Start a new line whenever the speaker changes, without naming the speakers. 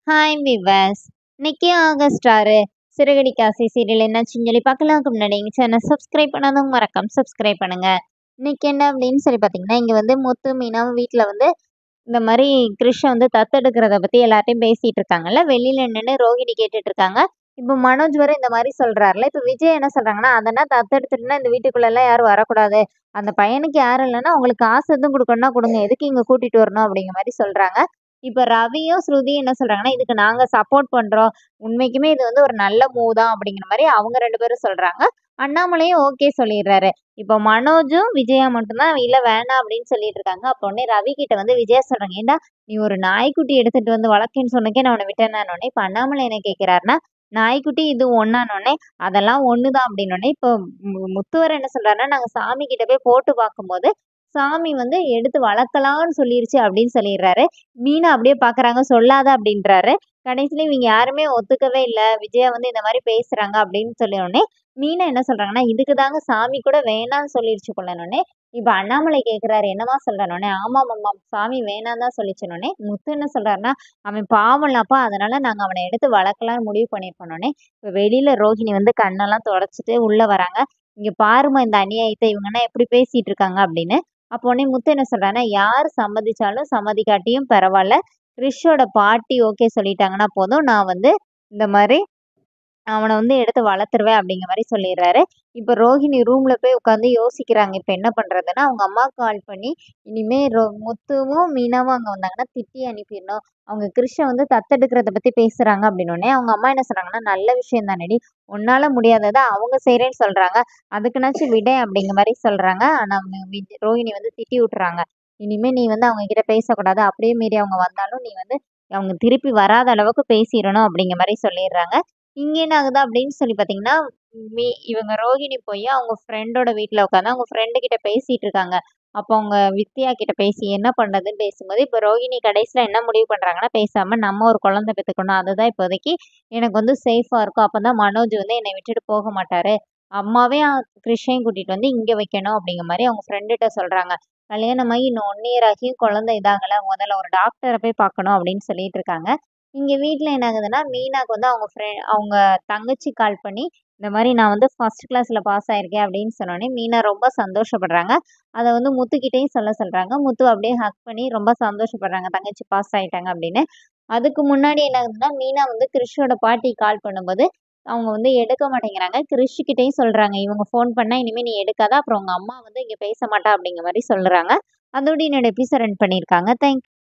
hi viewers இன்னைக்கு August ஆறு சிறுகடி Kashi serial என்னாச்சுன்னு சொல்லி பார்க்கலாம்க்கு முன்னாடி எங்கள் சேனல் சப்ஸ்கிரைப் பண்ணாதவங்க மறக்காம சப்ஸ்கிரைப் பண்ணுங்க இன்னைக்கு என்ன அப்படின்னு சொல்லி பார்த்தீங்கன்னா இங்கே வந்து முத்து மீனாவும் வீட்டில் வந்து இந்த மாதிரி கிருஷ்ண வந்து தத்தெடுக்கிறத பற்றி எல்லார்ட்டையும் பேசிகிட்டு இருக்காங்கல்ல வெளியில் நின்று ரோஹிணி கேட்டுட்டு இருக்காங்க இப்போ மனோஜ் வரை இந்த மாதிரி சொல்கிறாருல இப்போ விஜய் என்ன சொல்கிறாங்கன்னா அதெல்லாம் தத்தெடுத்துட்டுனா இந்த வீட்டுக்குள்ளெல்லாம் யாரும் வரக்கூடாது அந்த பையனுக்கு யாரும் இல்லைன்னா அவங்களுக்கு காசு எதுவும் கொடுக்கணும்னா கொடுங்க எதுக்கு இங்கே கூட்டிகிட்டு வரணும் அப்படிங்கிற மாதிரி சொல்கிறாங்க இப்போ ரவியும் ஸ்ருதியும் என்ன சொல்கிறாங்கன்னா இதுக்கு நாங்கள் சப்போர்ட் பண்ணுறோம் உண்மைக்குமே இது வந்து ஒரு நல்ல மூவ் தான் அப்படிங்கிற மாதிரி அவங்க ரெண்டு பேரும் சொல்கிறாங்க அண்ணாமலையும் ஓகே சொல்லிடுறாரு இப்போ மனோஜும் விஜயா மட்டும்தான் இல்லை வேணாம் அப்படின்னு சொல்லிட்டு இருக்காங்க அப்போ உடனே ரவி கிட்ட வந்து விஜயா சொல்கிறாங்க ஏண்டா நீ ஒரு நாய்க்குட்டி எடுத்துட்டு வந்து வளர்க்கேன்னு சொன்னக்கே நான் உன்னை விட்டேனானோடனே இப்போ அண்ணாமலை என்ன கேட்குறாருன்னா நாய்க்குட்டி இது ஒன்னானோடனே அதெல்லாம் ஒன்று தான் அப்படின்னோடனே இப்போ மு- முத்துவர் என்ன சொல்றாருன்னா நாங்கள் சாமி கிட்ட போய் போட்டு பார்க்கும்போது சாமி வந்து எடுத்து வளர்க்கலாம்னு சொல்லிருச்சு அப்படின்னு சொல்லிடுறாரு மீனா அப்படியே பார்க்கறாங்க சொல்லாத அப்படின்றாரு கடைசியில இவங்க யாருமே ஒத்துக்கவே இல்லை விஜயா வந்து இந்த மாதிரி பேசுறாங்க அப்படின்னு சொல்லிய உடனே மீனா என்ன சொல்றாங்கன்னா இதுக்கு தாங்க சாமி கூட வேணாம்னு சொல்லிருச்சு கொள்ளனோடனே இப்போ அண்ணாமலை கேட்குறாரு என்னமா சொல்றானோடனே ஆமா மாமா சாமி வேணாம் தான் சொல்லிச்சனோடனே முத்து என்ன சொல்றாருன்னா அவன் பாவம்லப்பா அதனால நாங்கள் அவனை எடுத்து வளர்க்கலாம்னு முடிவு பண்ணியிருக்கோனோடனே இப்போ வெளியில ரோஹிணி வந்து கண்ணெல்லாம் தொடச்சிட்டு உள்ள வராங்க இங்க பாருமா இந்த அநியாயத்தை இவங்கன்னா எப்படி பேசிட்டு இருக்காங்க அப்படின்னு அப்போ உடனே முத்து என்ன சொல்றாருன்னா யார் சம்மதிச்சாலும் சம்மதிக்காட்டியும் பரவாயில்ல கிறிஷோட பாட்டி ஓகே சொல்லிட்டாங்கன்னா போதும் நான் வந்து இந்த மாதிரி அவனை வந்து எடுத்து வளர்த்துருவேன் அப்படிங்கிற மாதிரி சொல்லிடுறாரு இப்போ ரோஹிணி ரூம்ல போய் உட்காந்து யோசிக்கிறாங்க இப்போ என்ன பண்றதுன்னா அவங்க அம்மாவுக்கு கால் பண்ணி இனிமே ரோ முத்துவும் மீனாவும் அங்கே வந்தாங்கன்னா திட்டி அனுப்பிடணும் அவங்க கிருஷ்ண வந்து தத்தெடுக்கிறத பத்தி பேசுறாங்க அப்படின்னோடனே அவங்க அம்மா என்ன சொல்றாங்கன்னா நல்ல விஷயம் தானடி உன்னால முடியாததை அவங்க செய்றேன்னு சொல்றாங்க அதுக்குனாச்சும் விட அப்படிங்கிற மாதிரி சொல்றாங்க ஆனா அவங்க வி- ரோஹிணி வந்து திட்டி விட்டுறாங்க இனிமே நீ வந்து அவங்க கிட்ட பேசக்கூடாது அப்படியே மீறி அவங்க வந்தாலும் நீ வந்து அவங்க திருப்பி வராத அளவுக்கு பேசிடணும் அப்படிங்கிற மாதிரி சொல்லிடுறாங்க இங்க என்ன ஆகுது அப்படின்னு சொல்லி பாத்தீங்கன்னா மீ இவங்க ரோஹிணி போய் அவங்க ஃப்ரெண்டோட வீட்ல உட்காந்து அவங்க ஃப்ரெண்டு கிட்ட பேசிட்டு இருக்காங்க அப்போ அவங்க வித்யா கிட்ட பேசி என்ன பண்றதுன்னு பேசும்போது இப்போ ரோஹிணி கடைசியில என்ன முடிவு பண்றாங்கன்னா பேசாம நம்ம ஒரு குழந்தை பெற்றுக்கணும் அதுதான் இப்போதைக்கு எனக்கு வந்து சேஃபா இருக்கும் அப்பதான் மனோஜ் வந்து என்னை விட்டுட்டு போக மாட்டாரு அம்மாவே அ- கிருஷ்ணையும் கூட்டிட்டு வந்து இங்க வைக்கணும் அப்படிங்கிற மாதிரி அவங்க ஃப்ரெண்டுகிட்ட சொல்றாங்க கல்யாணமாகி இன்னும் ஒன் இயர் ஆகியும் குழந்தை இதாகல முதல்ல ஒரு டாக்டரை போய் பார்க்கணும் அப்படின்னு சொல்லிட்டு இருக்காங்க இங்க வீட்ல என்ன ஆகுதுன்னா மீனாக்கு வந்து அவங்க ஃப்ரெண்ட் அவங்க தங்கச்சி கால் பண்ணி இந்த மாதிரி நான் வந்து ஃபர்ஸ்ட் கிளாஸ்ல பாஸ் ஆயிருக்கேன் அப்படின்னு சொன்னோடனே மீனா ரொம்ப சந்தோஷப்படுறாங்க அதை வந்து முத்துக்கிட்டையும் சொல்ல சொல்றாங்க முத்து அப்படியே ஹக் பண்ணி ரொம்ப சந்தோஷப்படுறாங்க தங்கச்சி பாஸ் ஆயிட்டாங்க அப்படின்னு அதுக்கு முன்னாடி என்ன ஆகுதுன்னா மீனா வந்து கிறிஷோட பாட்டி கால் பண்ணும்போது அவங்க வந்து எடுக்க மாட்டேங்கிறாங்க கிறிஷுக்கிட்டையும் சொல்றாங்க இவங்க ஃபோன் பண்ணா இனிமே நீ எடுக்காத அப்புறம் உங்க அம்மா வந்து இங்க பேச மாட்டா அப்படிங்கிற மாதிரி சொல்றாங்க அதோட என்னோட எபிசோட் ரன் பண்ணியிருக்காங்க தேங்க்